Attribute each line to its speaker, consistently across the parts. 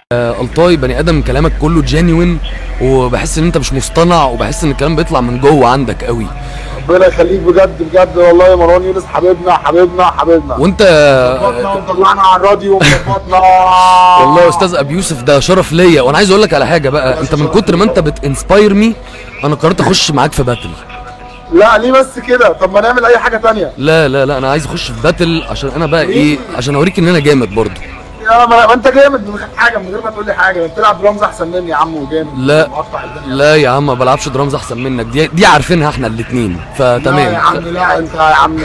Speaker 1: آه، الطاي بني ادم كلامك كله جينيوين وبحس ان انت مش مصطنع وبحس ان الكلام بيطلع من جوه عندك قوي
Speaker 2: ربنا يخليك بجد بجد والله يا مروان يونس حبيبنا حبيبنا حبيبنا
Speaker 1: وانت
Speaker 2: ظبطنا وطلعنا على الراديو وظبطنا
Speaker 1: والله يا استاذ ابي يوسف ده شرف ليا وانا عايز اقول لك على حاجه بقى انت من كتر ما انت بتنسباير مي انا قررت اخش معاك في باتل
Speaker 2: لا ليه بس كده طب ما نعمل اي حاجه تانية
Speaker 1: لا لا لا انا عايز اخش في باتل عشان انا بقى ايه عشان اوريك ان انا جامد برضه
Speaker 2: يا ما ما انت جامد من غير حاجه من غير ما تقول لي حاجه انت بتلعب درامز احسن مني يا عم وجامد
Speaker 1: لا.
Speaker 2: مقطع الدنيا
Speaker 1: لا يا عم ما بلعبش درامز احسن منك دي دي عارفينها احنا الاثنين
Speaker 2: لا يا
Speaker 1: فتمام
Speaker 2: عم لا انت يا عم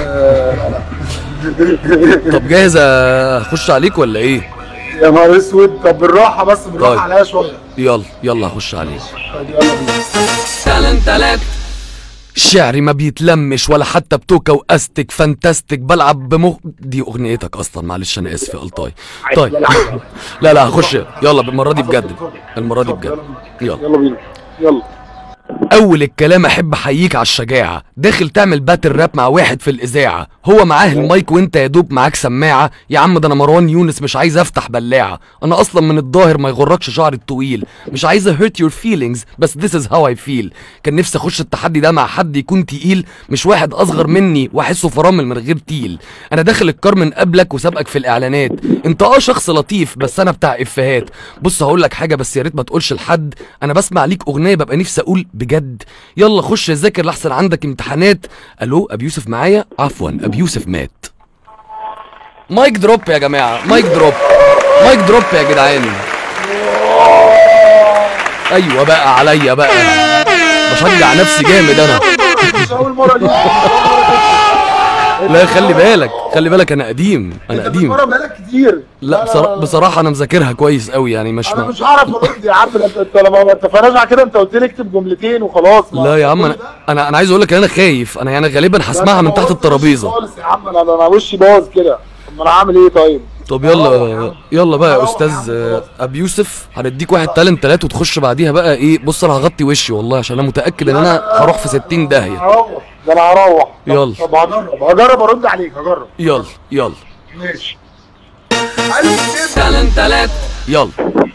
Speaker 1: طب جاهز اخش عليك ولا ايه
Speaker 2: يا نهار اسود طب بالراحه بس بالراحه
Speaker 1: طيب.
Speaker 2: عليا شويه
Speaker 1: يلا يلا هخش عليك
Speaker 2: طيب يلا بينا
Speaker 1: شعري ما بيتلمش ولا حتى بتوكا واستك فانتاستيك بلعب بمخ دي اغنيتك اصلا معلش انا اسف يا الطاي طيب لا لا هخش يلا المره دي بجد المره دي بجد يلا
Speaker 2: يلا بينا يلا
Speaker 1: اول الكلام احب احييك على الشجاعه داخل تعمل باتل راب مع واحد في الاذاعه هو معاه المايك وانت يا دوب معاك سماعه يا عم ده انا مروان يونس مش عايز افتح بلاعه انا اصلا من الظاهر ما يغركش شعري الطويل مش عايز hurt your feelings بس this is how I feel كان نفسي اخش التحدي ده مع حد يكون تقيل مش واحد اصغر مني واحسه فرامل من غير تيل انا داخل الكار من قبلك وسابقك في الاعلانات انت اه شخص لطيف بس انا بتاع افيهات بص هقول لك حاجه بس يا ريت ما تقولش لحد انا بسمع ليك اغنيه ببقى نفسي اقول بجد يلا خش ذاكر لحسن عندك امتحانات الو ابي يوسف معايا عفوا ابي يوسف مات مايك دروب يا جماعه مايك دروب مايك دروب يا جدعان ايوه بقى عليا بقى بشجع نفسي جامد انا
Speaker 2: مش اول مره دي
Speaker 1: لا خلي بالك خلي بالك انا قديم انا
Speaker 2: انت
Speaker 1: قديم
Speaker 2: بتتمرن بقالك كتير
Speaker 1: لا بصراحة, بصراحة انا مذاكرها كويس قوي يعني مش
Speaker 2: انا
Speaker 1: ما...
Speaker 2: مش هعرف ارد يا عم ده انت انت لما ما اتفقناش على كده انت قلت لي اكتب جملتين وخلاص ما-
Speaker 1: لا يا عم
Speaker 2: كل
Speaker 1: انا
Speaker 2: ده؟
Speaker 1: انا, أنا عايز اقول لك ان انا خايف انا يعني غالبا هسمعها من تحت الترابيزه
Speaker 2: خالص يا عم انا انا وشي باظ كده طب ما انا هعمل ايه طيب
Speaker 1: طب يلا يلا بقى يا
Speaker 2: روح يا
Speaker 1: استاذ
Speaker 2: عم،
Speaker 1: آه،
Speaker 2: خلاص.
Speaker 1: ابي يوسف هنديك واحد تالنت تلات وتخش بعديها بقى ايه بص انا هغطي وشي والله عشان انا متاكد ان انا هروح في 60 داهيه
Speaker 2: هروح ده انا هروح طب-
Speaker 1: يلا.
Speaker 2: طب هجرب هجرب ارد عليك هجرب
Speaker 1: يلا يلا
Speaker 2: ماشي قال لي ندب
Speaker 1: تالنت تلات يلا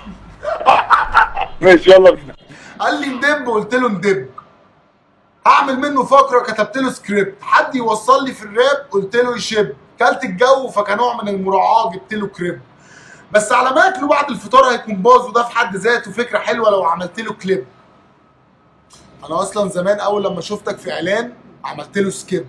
Speaker 2: ماشي يلا بينا قال لي ندب قلت له ندب هعمل منه فقره كتبت له سكريبت حد يوصل لي في الراب قلت له يشب كلت الجو فكنوع من المراعاه جبت له كريب بس على ما اكله بعد الفطار هيكون باظ وده في حد ذاته فكره حلوه لو عملت له كليب انا اصلا زمان اول لما شفتك في اعلان عملت له سكيب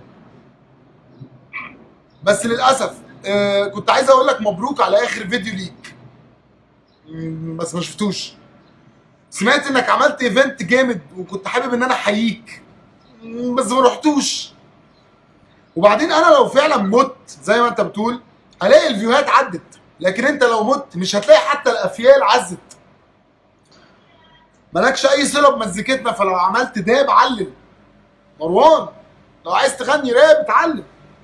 Speaker 2: بس للاسف آه كنت عايز اقول لك مبروك على اخر فيديو ليك مم، بس ما شفتوش سمعت انك عملت ايفنت جامد وكنت حابب ان انا احييك مم، بس ما رحتوش وبعدين انا لو فعلا مت زي ما انت بتقول هلاقي الفيوهات عدت لكن انت لو مت مش هتلاقي حتى الافيال عزت مالكش اي صله بمزيكتنا فلو عملت داب علم مروان لو عايز تغني راب اتعلم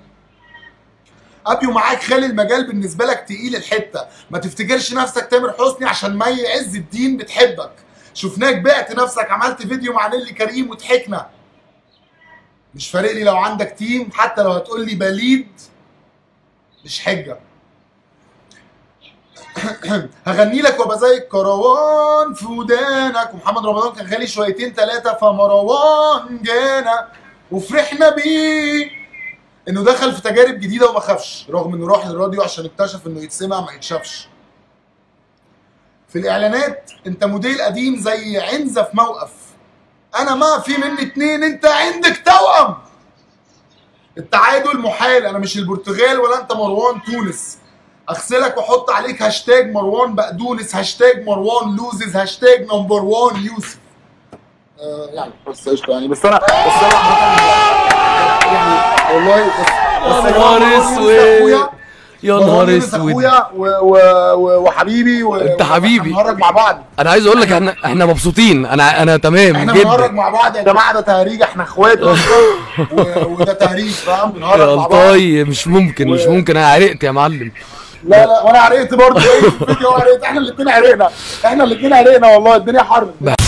Speaker 2: ابيو معاك خالي المجال بالنسبه لك تقيل الحته ما تفتكرش نفسك تامر حسني عشان مي عز الدين بتحبك شفناك بعت نفسك عملت فيديو مع نيلي كريم وضحكنا مش فارق لي لو عندك تيم حتى لو هتقول لي بليد مش حجه هغني لك وابقى زي الكروان في ودانك ومحمد رمضان كان غالي شويتين ثلاثه فمروان جانا وفرحنا بيه انه دخل في تجارب جديده وما خافش رغم انه راح للراديو عشان اكتشف انه يتسمع ما يتشافش في الاعلانات انت موديل قديم زي عنزه في موقف انا ما في مني اتنين انت عندك توأم التعادل محال انا مش البرتغال ولا انت مروان تونس اغسلك واحط عليك هاشتاج مروان بقدونس هاشتاج مروان لوزز هاشتاج نمبر وان يوسف آه يعني بس قشطه يعني بس انا بس انا عامة يعني والله بس بس
Speaker 1: يا
Speaker 2: جماعة
Speaker 1: نهار
Speaker 2: مروان يونس
Speaker 1: اسود
Speaker 2: أخويا،
Speaker 1: يا
Speaker 2: مروان
Speaker 1: نهار
Speaker 2: يونس
Speaker 1: اسود
Speaker 2: اخويا و- و- و- وحبيبي و-
Speaker 1: أنت حبيبي.
Speaker 2: هنهرج مع بعض
Speaker 1: انا عايز اقول لك احنا احنا مبسوطين انا انا تمام
Speaker 2: احنا بنهرج
Speaker 1: جدا
Speaker 2: مع بعض يا جماعه ده تهريج احنا اخوات اصلا و- وده تهريج فاهم بنهرج
Speaker 1: يا
Speaker 2: مع بعض
Speaker 1: الطاي مش ممكن مش ممكن انا عرقت يا معلم
Speaker 2: لا لا وانا عرقت برضه ايه في الفيديو عرقت احنا الاثنين عرقنا احنا الاثنين عرقنا والله الدنيا حر